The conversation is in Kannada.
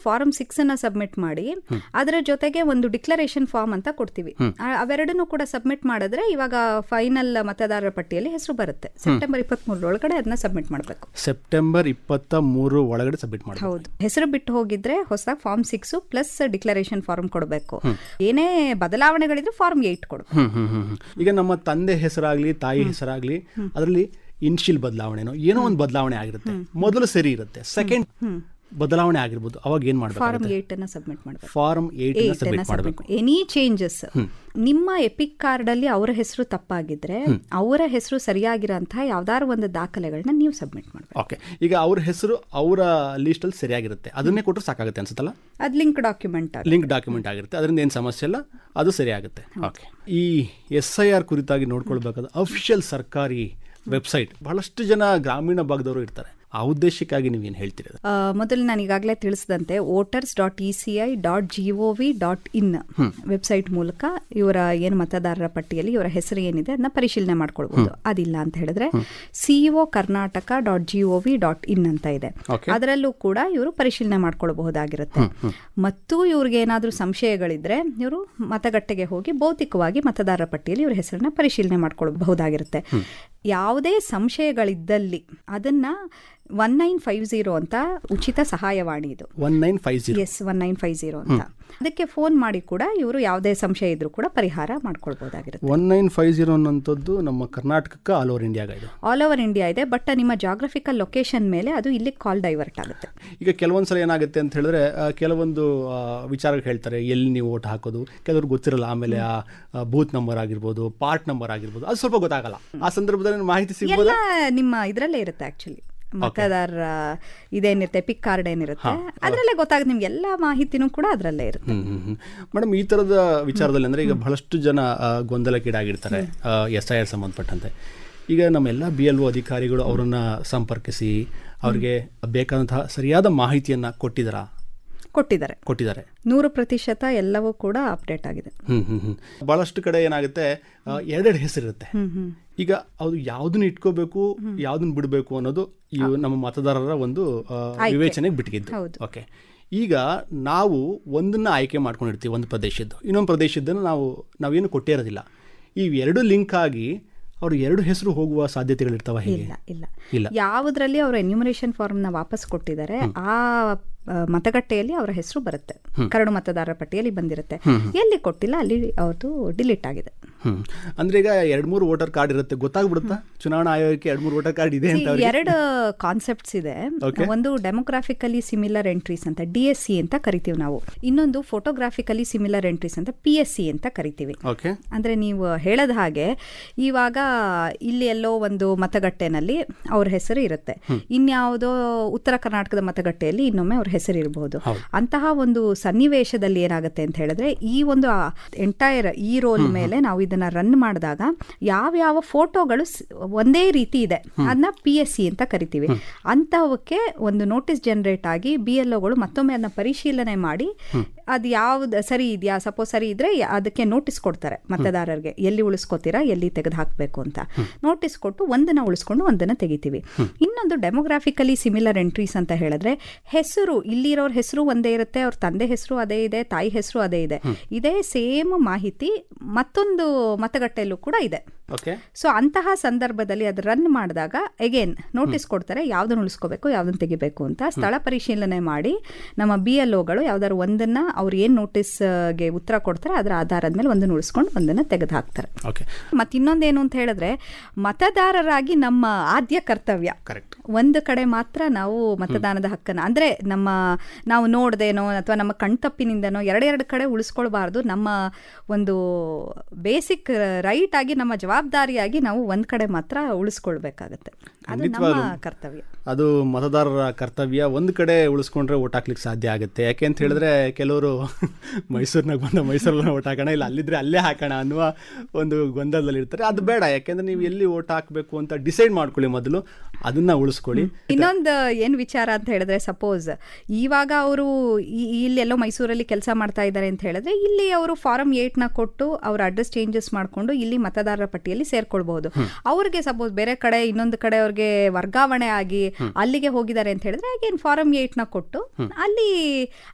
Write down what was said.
ಫಾರಂ ಸಿಕ್ಸ್ ಅನ್ನ ಸಬ್ಮಿಟ್ ಮಾಡಿ ಅದರ ಜೊತೆಗೆ ಒಂದು ಡಿಕ್ಲರೇಷನ್ ಫಾರ್ಮ್ ಅಂತ ಕೊಡ್ತೀವಿ ಆ- ಅವೆರಡನ್ನೂ ಕೂಡ ಸಬ್ಮಿಟ್ ಮಾಡಿದ್ರೆ ಇವಾಗ ಫೈನಲ್ ಮತದಾರರ ಪಟ್ಟಿಯಲ್ಲಿ ಹೆಸರು ಬರುತ್ತೆ ಸೆಪ್ಟೆಂಬರ್ ಇಪ್ಪತ್ಮೂರರೊಳಗಡೆ ಅದನ್ನ ಸಬ್ಮಿಟ್ ಮಾಡಬೇಕು ಸೆಪ್ಟೆಂಬರ್ ಇಪ್ಪತ್ತ ಮೂರು ಒಳಗಡೆ ಸಬ್ಮಿಟ್ ಮಾಡಿ ಹೌದು ಹೆಸರು ಬಿಟ್ಟು ಹೋಗಿದ್ರೆ ಹೊಸ form six plus declaration form ಕೊಡಬೇಕು ಏನೇ ಬದಲಾವಣೆಗಳಿದ್ರೆ ಫಾರ್ಮ್ ಏಟ್ ಕೊಡು ಹ್ಮ್ ಹ್ಮ್ ಹ್ಮ್ ಹ್ಮ್. ಈಗ ನಮ್ಮ ತಂದೆ ಹೆಸರಾಗ್ಲಿ ತಾಯಿ ಹೆಸರಾಗ್ಲಿ ಅದರಲ್ಲಿ ಇನ್ಶಿಲ್ ಬದಲಾವಣೆನೋ ಏನೋ ಒಂದು ಬದಲಾವಣೆ ಆಗಿರುತ್ತೆ ಮೊದಲು ಸರಿ ಇರುತ್ತೆ ಸೆಕೆಂಡ್ ಬದಲಾವಣೆ ಆಗಿರ್ಬೋದು ಅವಾಗ ಏನ್ ಫಾರ್ಮ್ ಮಾಡಬೇಕು ಏಟ್ ಅನ್ನ ಸಬ್ಮಿಟ್ ಮಾಡಬೇಕು ಫಾರ್ಮ್ ಏಟ್ ಸಬ್ಮಿಟ್ ಮಾಡಬೇಕು ಎನಿ ಚೇಂಜಸ್ ನಿಮ್ಮ ಎಪಿಕ್ ಕಾರ್ಡ್ ಅಲ್ಲಿ ಅವರ ಹೆಸರು ತಪ್ಪಾಗಿದ್ರೆ ಅವರ ಹೆಸರು ಸರಿಯಾಗಿರೋಂತಹ ಯಾವ್ದಾದ್ರು ಒಂದು ದಾಖಲೆಗಳನ್ನ ನೀವು ಸಬ್ಮಿಟ್ ಮಾಡಬೇಕು ಓಕೆ ಈಗ ಅವ್ರ ಹೆಸರು ಅವರ ಲಿಸ್ಟ್ ಅಲ್ಲಿ ಸರಿಯಾಗಿರುತ್ತೆ ಅದನ್ನೇ ಕೊಟ್ಟರು ಸಾಕಾಗುತ್ತೆ ಅನ್ಸುತ್ತಲ್ಲ ಅದ್ ಲಿಂಕ್ ಡಾಕ್ಯುಮೆಂಟ್ ಲಿಂಕ್ ಡಾಕ್ಯುಮೆಂಟ್ ಆಗಿರುತ್ತೆ ಅದರಿಂದ ಏನು ಸಮಸ್ಯೆ ಇಲ್ಲ ಅದು ಸರಿ ಆಗುತ್ತೆ ಓಕೆ ಈ ಎಸ್ ಐ ಆರ್ ಕುರಿತಾಗಿ ನೋಡ್ಕೊಳ್ಬೇಕಾದ ಅಫಿಷಿಯಲ್ ಸರ್ಕಾರಿ ವೆಬ್ಸೈಟ್ ಬಹಳಷ್ಟು ಜನ ಗ್ರಾಮೀಣ ಭಾಗದವರು ಇರ್ತಾರೆ ಆ ಉದ್ದೇಶಕ್ಕಾಗಿ ನೀವೇನು ಹೇಳ್ತೀರಿ ಅದು? ಮೊದಲು ನಾನು ಈಗಾಗಲೇ ತಿಳಿಸಿದಂತೆ voters dot E C I dot G O V dot in website ಮೂಲಕ ಇವರ ಏನು ಮತದಾರರ ಪಟ್ಟಿಯಲ್ಲಿ ಇವರ ಹೆಸರು ಏನಿದೆ ಅದನ್ನ ಪರಿಶೀಲನೆ ಮಾಡ್ಕೊಳ್ಬಹುದು ಅದಿಲ್ಲ ಅಂತ ಹೇಳಿದ್ರೆ CEO Karnataka dot G O V dot in ಅಂತ ಇದೆ Okay. ಅದರಲ್ಲೂ ಕೂಡ ಇವರು ಪರಿಶೀಲನೆ ಮಾಡ್ಕೊಳ್ಬಹುದಾಗಿರುತ್ತೆ ಮತ್ತು ಇವ್ರಿಗೆ ಏನಾದರೂ ಸಂಶಯಗಳಿದ್ರೆ ಇವರು ಮತಗಟ್ಟೆಗೆ ಹೋಗಿ ಭೌತಿಕವಾಗಿ ಮತದಾರರ ಪಟ್ಟಿಯಲ್ಲಿ ಇವ್ರ ಹೆಸರನ್ನ ಪರಿಶೀಲನೆ ಮಾಡ್ಕೊಳ್ಬಹುದಾಗಿರುತ್ತೆ ಯಾವುದೇ ಸಂಶಯಗಳಿದ್ದಲ್ಲಿ ಅದನ್ನ ಒನ್ ನೈನ್ ಫೈವ್ ಜೀರೋ ಅಂತ ಉಚಿತ ಸಹಾಯವಾಣಿ ಇದು one nine five zero yes one nine five zero ಅಂತ ಅದಕ್ಕೆ ಫೋನ್ ಮಾಡಿ ಕೂಡ ಇವರು ಯಾವುದೇ ಸಂಶಯ ಇದ್ರೂ ಕೂಡ ಪರಿಹಾರ ಮಾಡ್ಕೊಳ್ಬಹುದಾಗಿರುತ್ತೆ ಒನ್ ನೈನ್ ಫೈವ್ ಜೀರೋ ಅನ್ನೋಂಥದ್ದು ನಮ್ಮ ಕರ್ನಾಟಕಕ್ಕೆ ಆಲ್ ಓವರ್ ಇಂಡಿಯಾಗ ಇದು ಆಲ್ ಓವರ್ ಇಂಡಿಯಾ ಇದೆ ಬಟ್ ನಿಮ್ಮ ಜಾಗ್ರಫಿಕಲ್ ಲೊಕೇಶನ್ ಮೇಲೆ ಅದು ಇಲ್ಲಿ ಕಾಲ್ ಡೈವರ್ಟ್ ಆಗುತ್ತೆ ಈಗ ಕೆಲವೊಂದು ಸಲ ಏನಾಗುತ್ತೆ ಅಂತ ಹೇಳಿದ್ರೆ ಆ, ಕೆಲವೊಂದು ಆ, ವಿಚಾರಗಳು ಹೇಳ್ತಾರೆ ಎಲ್ಲಿ ನೀವು ಓಟ್ ಹಾಕೋದು ಕೆಲವ್ರಿಗೆ ಗೊತ್ತಿರಲ್ಲ ಆಮೇಲೆ ಆ ಬೂತ್ ನಂಬರ್ ಆಗಿರ್ಬೋದು ಪಾರ್ಟ್ ನಂಬರ್ ಆಗಿರ್ಬೋದು ಅದು ಸ್ವಲ್ಪ ಗೊತ್ತಾಗಲ್ಲ ಆ ಸಂದರ್ಭದಲ್ಲಿ ಮಾಹಿತಿ ಸಿಗ್ಬೋದಾ ಎಲ್ಲ ನಿಮ್ಮ ಇದರಲ್ಲೇ ಇರುತ್ತೆ ಆಕ್ಚುಲಿ ಮತದಾರರ ಇದೇನಿರುತ್ತೆ ಪಿಕ್ ಕಾರ್ಡ್ ಏನಿರುತ್ತೆ ಅದರಲ್ಲೇ ಗೊತ್ತಾಗುತ್ತೆ ನಿಮ್ಗೆ ಎಲ್ಲ ಮಾಹಿತಿನೂ ಕೂಡ ಅದರಲ್ಲೇ ಇರುತ್ತೆ ಹ್ಮ್ ಹ್ಮ್ ಹ್ಮ್ ಮೇಡಮ್ ಈ ಥರದ ವಿಚಾರದಲ್ಲಿ ಅಂದರೆ ಈಗ ಬಹಳಷ್ಟು ಜನ ಆ, ಗೊಂದಲಕ್ಕೀಡಾಗಿರ್ತಾರೆ ಎಸ್ ಐ ಆರ್ ಸಂಬಂಧಪಟ್ಟಂತೆ ಈಗ ನಮ್ಮೆಲ್ಲ ಬಿ ಎಲ್ ಒ ಅಧಿಕಾರಿಗಳು ಅವರನ್ನು ಸಂಪರ್ಕಿಸಿ ಅವ್ರಿಗೆ ಬೇಕಾದಂತಹ ಸರಿಯಾದ ಮಾಹಿತಿಯನ್ನು ಕೊಟ್ಟಿದ್ದಾರಾ ಕೊಟ್ಟಿದ್ದಾರೆ ಕೊಟ್ಟಿದ್ದಾರೆ ನೂರು ಪ್ರತಿಶತ ಎಲ್ಲವೂ ಕೂಡ ಅಪ್ಡೇಟ್ ಆಗಿದೆ ಹ್ಮ್ ಹ್ಮ್ ಹ್ಮ್ ಭಾಳಷ್ಟು ಕಡೆ ಏನಾಗುತ್ತೆ ಆ, ಎರಡೆರಡು ಹೆಸರಿರುತ್ತೆ ಈಗ ಅದು ಯಾವ್ದನ್ನ ಇಟ್ಕೋಬೇಕು ಯಾವ್ದನ್ನ ಬಿಡಬೇಕು ಅನ್ನೋದು ಇವು ನಮ್ಮ ಮತದಾರರ ಒಂದು ಆ, ವಿವೇಚನೆಗೆ ಬಿಟ್ಟಿದ್ದು ಹೌದು. ಓಕೆ ಈಗ ನಾವು ಒಂದನ್ನ ಆಯ್ಕೆ ಮಾಡ್ಕೊಂಡಿರ್ತೀವಿ ಒಂದು ಪ್ರದೇಶದ್ದು ಇನ್ನೊಂದು ಪ್ರದೇಶದ್ದನ್ನು ನಾವು ನಾವೇನು ಕೊಟ್ಟೇ ಇರೋದಿಲ್ಲ ಈ ಎರಡು ಲಿಂಕ್ ಆಗಿ ಅವ್ರ ಎರಡು ಹೆಸರು ಹೋಗುವ ಸಾಧ್ಯತೆಗಳಿರ್ತಾವ ಹೇಗೆ ಇಲ್ಲ ಇಲ್ಲ ಇಲ್ಲ. ಯಾವುದ್ರಲ್ಲಿ ಅವರು ಎನ್ಯುಮರೇಷನ್ ಫಾರ್ಮ್ನ ವಾಪಸ್ ಕೊಟ್ಟಿದ್ದಾರೆ ಆ ಆ, ಮತಗಟ್ಟೆಯಲ್ಲಿ ಅವರ ಹೆಸರು ಬರುತ್ತೆ ಕರಡು ಮತದಾರರ ಪಟ್ಟಿಯಲ್ಲಿ ಬಂದಿರುತ್ತೆ ಎಲ್ಲಿ ಕೊಟ್ಟಿಲ್ಲ ಅಲ್ಲಿ ಅವ್ರದ್ದು ಡಿಲೀಟ್ ಆಗಿದೆ ಹ್ಮ್ ಅಂದ್ರೆ ಈಗ ಎರಡ್ ಮೂರು ವೋಟರ್ ಕಾರ್ಡ್ ಇರುತ್ತೆ ಗೊತ್ತಾಗ್ಬಿಡುತ್ತಾ ಚುನಾವಣಾ ಆಯೋಗಕ್ಕೆ ಎರಡ್ ಮೂರು ವೋಟರ್ ಕಾರ್ಡ್ ಇದೆ ಅಂತ ಅವ್ರಿಗೆ? ಎರಡು ಕಾನ್ಸೆಪ್ಟ್ಸ್ ಇದೆ Okay. ಒಂದು ಡೆಮೋಗ್ರಾಫಿಕಲಿ ಸಿಮಿಲರ್ ಎಂಟ್ರೀಸ್ ಅಂತ ಡಿ ಎಸ್ ಸಿ ಅಂತ ಕರಿತೀವಿ ನಾವು ಇನ್ನೊಂದು ಫೋಟೋಗ್ರಾಫಿಕಲಿ ಸಿಮಿಲರ್ ಎಂಟ್ರೀಸ್ ಅಂತ ಪಿ ಎಸ್ ಸಿ ಅಂತ ಕರಿತೀವಿ ಓಕೆ ಅಂದ್ರೆ ನೀವು ಹೇಳದ ಹಾಗೆ ಇವಾಗ ಇಲ್ಲಿ ಎಲ್ಲೋ ಒಂದು ಮತಗಟ್ಟೆನಲ್ಲಿ ಅವ್ರ ಹೆಸರು ಇರುತ್ತೆ ಇನ್ಯಾವುದೋ ಉತ್ತರ ಕರ್ನಾಟಕದ ಮತಗಟ್ಟೆಯಲ್ಲಿ ಇನ್ನೊಮ್ಮೆ ಅವ್ರ ಹೆಸರು ಇರಬಹುದು ಅಂತಹ ಒಂದು ಸನ್ನಿವೇಶದಲ್ಲಿ ಏನಾಗುತ್ತೆ ಅಂತ ಹೇಳಿದ್ರೆ ಈ ಒಂದು ಎಂಟೈರ್ ಈ ರೋಲ್ ಮೇಲೆ ನಾವು ಇದನ್ನ ರನ್ ಮಾಡಿದಾಗ ಯಾವ ಯಾವ ಫೋಟೋಗಳು ಸ್- ಒಂದೇ ರೀತಿ ಇದೆ ಅದನ್ನ ಪಿ ಎಸ್ ಸಿ ಅಂತ ಕರಿತೀವಿ ಅಂತಹವಕ್ಕೆ ಒಂದು ನೋಟಿಸ್ ಜನರೇಟ್ ಆಗಿ ಬಿ ಎಲ್ ಒಗಳು ಮತ್ತೊಮ್ಮೆ ಅದನ್ನ ಪರಿಶೀಲನೆ ಮಾಡಿ ಅದು ಯಾವ್ದು ಸರಿ ಇದೆಯಾ ಸಪೋಸ್ ಸರಿ ಇದ್ರೆ ಯ- ಅದಕ್ಕೆ ನೋಟಿಸ್ ಕೊಡ್ತಾರೆ ಮತದಾರರಿಗೆ ಎಲ್ಲಿ ಉಳಿಸ್ಕೋತೀರಾ ಎಲ್ಲಿ ತೆಗೆದು ಹಾಕಬೇಕು ಅಂತ ನೋಟಿಸ್ ಕೊಟ್ಟು ಒಂದನ್ನ ಉಳಿಸ್ಕೊಂಡು ಒಂದನ್ನ ತೆಗಿತೀವಿ ಇನ್ನೊಂದು ಡೆಮೋಗ್ರಾಫಿಕಲಿ ಸಿಮಿಲರ್ ಎಂಟ್ರೀಸ್ ಅಂತ ಹೇಳಿದ್ರೆ ಹೆಸರು ಇಲ್ಲಿರೋರ್ ಹೆಸರು ಒಂದೇ ಇರುತ್ತೆ ಅವ್ರ ತಂದೆ ಹೆಸರು ಅದೇ ಇದೆ ತಾಯಿ ಹೆಸರು ಅದೇ ಇದೆ ಇದೇ ಸೇಮ್ ಮಾಹಿತಿ ಮತ್ತೊಂದು ಮತಗಟ್ಟೆಯಲ್ಲೂ ಕೂಡ ಇದೆ ಓಕೆ ಸೊ ಅಂತಹ ಸಂದರ್ಭದಲ್ಲಿ ಅದು ರನ್ ಮಾಡಿದಾಗ ಅಗೇನ್ ನೋಟಿಸ್ ಕೊಡ್ತಾರೆ ಯಾವ್ದನ್ನ ಉಳಿಸ್ಕೋಬೇಕು ಯಾವ್ದನ್ನ ತೆಗಿಬೇಕು ಅಂತ ಸ್ಥಳ ಪರಿಶೀಲನೆ ಮಾಡಿ ನಮ್ಮ ಬಿ ಎಲ್ ಒಗಳು ಯಾವ್ದಾದ್ರು ಒಂದನ್ನ ಅವ್ರು ಏನ್ ನೋಟಿಸ್ಗೆ ಉತ್ತರ ಕೊಡ್ತಾರೆ ಅದರ ಆಧಾರದ ಮೇಲೆ ಒಂದನ್ನ ಉಳಿಸ್ಕೊಂಡು ಒಂದನ್ನ ತೆಗೆದು ಹಾಕ್ತಾರೆ ಓಕೆ ಮತ್ತೆ ಇನ್ನೊಂದೇನು ಅಂತ ಹೇಳಿದ್ರೆ ಮತದಾರರಾಗಿ ನಮ್ಮ ಆದ್ಯ ಕರ್ತವ್ಯ ಕರೆಕ್ಟ್ ಒಂದು ಕಡೆ ಮಾತ್ರ ನಾವು ಮತದಾನದ ಹಕ್ಕನ್ನ ಅಂದ್ರೆ ನಮ್ಮ ನಾವು ನೋಡ್ದೇನೋ ಅಥವಾ ನಮ್ಮ ಕಣ್ತಪ್ಪಿನಿಂದನೋ ಎರಡೆರಡು ಕಡೆ ಉಳಿಸ್ಕೊಳ್ಬಾರ್ದು ನಮ್ಮ ಒಂದು ಬೇಸಿಕ್ ರೈಟ್ ಆಗಿ ನಮ್ಮ ಜವಾಬ್ದಾರಿಯಾಗಿ ನಾವು ಒಂದ್ ಕಡೆ ಮಾತ್ರ ಉಳಿಸ್ಕೊಳ್ಬೇಕಾಗತ್ತೆ ಅದು ನಮ್ಮ ಖಂಡಿತವಾಗ್ಲೂ. ಕರ್ತವ್ಯ ಅದು ಮತದಾರರ ಕರ್ತವ್ಯ ಒಂದು ಕಡೆ ಉಳಿಸ್ಕೊಂಡ್ರೆ ಓಟ್ ಹಾಕ್ಲಿಕ್ಕೆ ಸಾಧ್ಯ ಆಗುತ್ತೆ ಯಾಕೆ ಅಂತ ಹೇಳಿದ್ರೆ ಕೆಲವರು ಮೈಸೂರಿನಾಗ ಬಂದ ಮೈಸೂರಲ್ಲಿ ಓಟ್ ಹಾಕೋಣ ಇಲ್ಲ ಅಲ್ಲಿದ್ರೆ ಅಲ್ಲೇ ಹಾಕೋಣ ಅನ್ನುವ ಒಂದು ಗೊಂದಲದಲ್ಲಿ ಇರ್ತಾರೆ ಅದು ಬೇಡ ಯಾಕೆಂದ್ರೆ ನೀವು ಎಲ್ಲಿ ಓಟ್ ಹಾಕಬೇಕು ಅಂತ ಡಿಸೈಡ್ ಮಾಡ್ಕೊಳ್ಳಿ ಮೊದಲು ಅದನ್ನ ಉಳಿಸ್ಕೊಳ್ಳಿ ಇನ್ನೊಂದು ಏನ್ ವಿಚಾರ ಅಂತ ಹೇಳಿದ್ರೆ ಸಪೋಸ್ ಇವಾಗ ಅವರು ಇಲ್ಲೆಲ್ಲೋ ಮೈಸೂರಲ್ಲಿ ಕೆಲಸ ಮಾಡ್ತಾ ಇದ್ದಾರೆ ಅಂತ ಹೇಳಿದ್ರೆ ಇಲ್ಲಿ ಅವರು ಫಾರಂ ಏಟ್ ನ ಕೊಟ್ಟು ಅವ್ರ ಅಡ್ರೆಸ್ ಚೇಂಜಸ್ ಮಾಡ್ಕೊಂಡು ಇಲ್ಲಿ ಮತದಾರರ ಪಟ್ಟಿಯಲ್ಲಿ ಸೇರ್ಕೊಳ್ಬಹುದು ಅವ್ರಿಗೆ ಸಪೋಸ್ ಬೇರೆ ಕಡೆ ಇನ್ನೊಂದು ಕಡೆ ಅವ್ರಿಗೆ ವರ್ಗಾವಣೆ ಆಗಿ ಅಲ್ಲಿಗೆ ಹೋಗಿದ್ದಾರೆ ಅಂತ ಹೇಳಿದ್ರೆ ಅಗೇನ್ ಫಾರಂ ಏಟ್ ನ ಕೊಟ್ಟು ಅಲ್ಲಿ